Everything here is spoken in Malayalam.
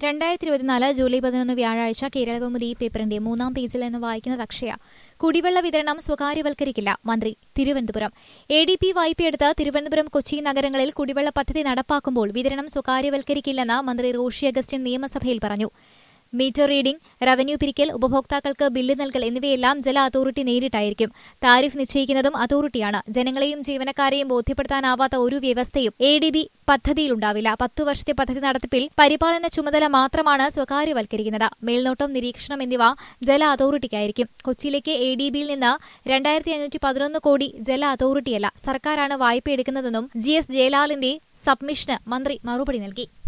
രണ്ടായിരത്തി ഇരുപത്തിനാല് ജൂലൈ പതിനൊന്ന് വ്യാഴാഴ്ച കേരളകൗമുദി പേപ്പറിന്റെ മൂന്നാം പേജിൽ നിന്ന് വായിക്കുന്നത് അക്ഷയ കുടിവെള്ള വിതരണം സ്വകാര്യവൽക്കരിക്കില്ല മന്ത്രി തിരുവനന്തപുരം എ ഡി പി വായ്പയെടുത്ത് തിരുവനന്തപുരം കൊച്ചി നഗരങ്ങളിൽ കുടിവെള്ള പദ്ധതി നടപ്പാക്കുമ്പോൾ വിതരണം സ്വകാര്യവൽക്കരിക്കില്ലെന്ന് മന്ത്രി റോഷി അഗസ്റ്റിൻ നിയമസഭയിൽ പറഞ്ഞു മീറ്റർ റീഡിംഗ് റവന്യൂ പിരിക്കൽ ഉപഭോക്താക്കൾക്ക് ബില്ല് നൽകൽ എന്നിവയെല്ലാം ജല അതോറിറ്റി നേരിട്ടായിരിക്കും താരിഫ് നിശ്ചയിക്കുന്നതും അതോറിറ്റിയാണ് ജനങ്ങളെയും ജീവനക്കാരെയും ബോധ്യപ്പെടുത്താനാവാത്ത ഒരു വ്യവസ്ഥയും എ ഡി ബി പദ്ധതിയിലുണ്ടാവില്ല പത്തു വർഷത്തെ പദ്ധതി നടത്തിപ്പിൽ പരിപാലന ചുമതല മാത്രമാണ് സ്വകാര്യവൽക്കരിക്കുന്നത് മേൽനോട്ടം നിരീക്ഷണം എന്നിവ ജല അതോറിറ്റിക്കായിരിക്കും കൊച്ചിയിലേക്ക് എ ഡി ബിയിൽ നിന്ന് രണ്ടായിരത്തി അഞ്ഞൂറ്റി പതിനൊന്ന് കോടി ജല അതോറിറ്റിയല്ല സർക്കാരാണ് വായ്പ എടുക്കുന്നതെന്നും ജി എസ് ജയലാലിന്റെ സബ്മിഷന് മന്ത്രി മറുപടി നൽകി